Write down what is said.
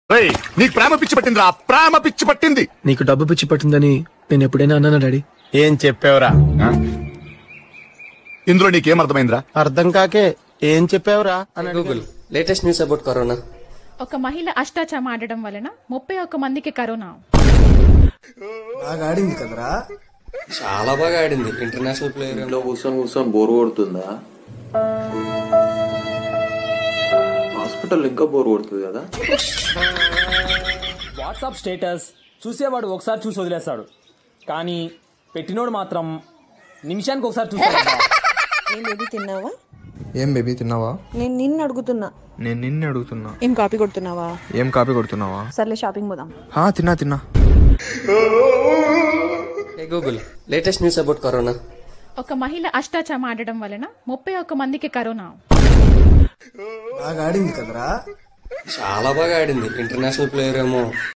రేయ్ నీకు ప్రేమ పిచ్చి పట్టిందిరా ప్రేమ పిచ్చి పట్టింది నీకు డబ్బు పిచ్చి పట్టిందని నేను ఎప్పుడైనా అన్నానా డాడీ ఏం చెప్పావురా ఆ? ఇందులో నీకేం అర్థమైందిరా అర్థం కాకే ఏం చెప్పావురా అని Google latest news about corona ఒక మహిళ అష్టాచం ఆడడం వలన ముప్పై ఒక్క మందికి కరోనా బాగా ఆడింది కదరా చాలా బాగా ఆడింది ఇంటర్నేషనల్ ప్లేయర్ ఇంట్లో కూర్చొని కూర్చొని బోర్ కొడుతుందా హాస్పిటల్ ఇంకా బోర్ కొడుతుంది కదా వాట్సాప్ స్టేటస్ చూసేవాడు ఒకసారి చూసి వదిలేస్తాడు కానీ పెట్టినోడు మాత్రం నిమిషానికి ఒకసారి చూస్తాడు ఏం బేబీ తిన్నావా ఏం బేబీ తిన్నావా నేను నిన్ను అడుగుతున్నా నేను నిన్ను అడుగుతున్నా ఏం కాపీ కొడుతున్నావా ఏం కాపీ కొడుతున్నావా సర్లే షాపింగ్ పోదాం హా తిన్నా తిన్నా ఏ Google latest news about corona ఒక మహిళ అష్టాచం ఆడడం వలన ముప్పై ఒక్క మందికి కరోనా బాగా ఆడింది కదరా చాలా బాగా ఆడింది ఇంటర్నేషనల్ ప్లేయర్ ఏమో